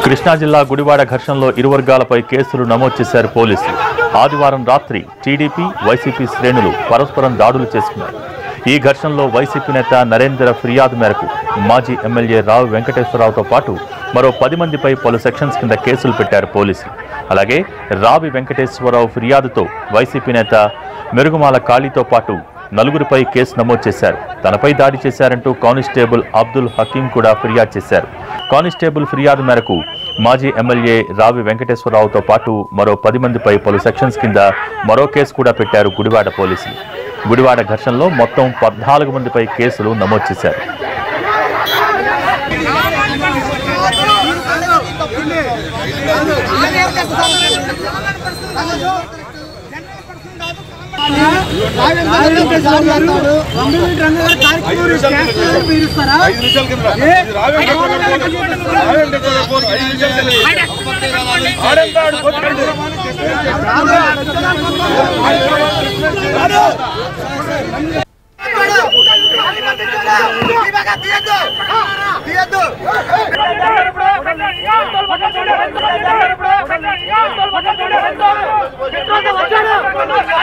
కృష్ణా జిల్లా గుడివాడ ఘర్షణలో ఇరు వర్గాలపై కేసులు నమోదు చేశారు పోలీసులు ఆదివారం రాత్రి టీడీపీ వైసీపీ శ్రేణులు పరస్పరం దాడులు చేసుకున్నారు ఈ ఘర్షణలో వైసీపీ నేత నరేంద్ర ఫిర్యాదు మేరకు మాజీ ఎమ్మెల్యే రావు వెంకటేశ్వరరావుతో పాటు మరో పది మందిపై పలు సెక్షన్స్ కింద కేసులు పెట్టారు పోలీసులు అలాగే రావి వెంకటేశ్వరరావు ఫిర్యాదుతో వైసీపీ నేత మెరుగుమాల కాళీతో పాటు నలుగురిపై కేసు నమోదు చేశారు తనపై దాడి చేశారంటూ కానిస్టేబుల్ అబ్దుల్ హకీం కూడా ఫిర్యాదు చేశారు కానిస్టేబుల్ ఫిర్యాదు మేరకు మాజీ ఎమ్మెల్యే రావి వెంకటేశ్వరరావుతో పాటు మరో పది మందిపై పలు సెక్షన్స్ కింద మరో కేసు కూడా పెట్టారు గుడివాడ పోలీసులు గుడివాడ ఘర్షణలో మొత్తం పద్నాలుగు మందిపై కేసులు నమోదు చేశారు ఐదు నిమిషాల కింద ఇది రావే రావే ఫోన్ ఐదు నిమిషాల కింద ఆడంతా ఆడు కొట్టుకోండి. వచ్చాడు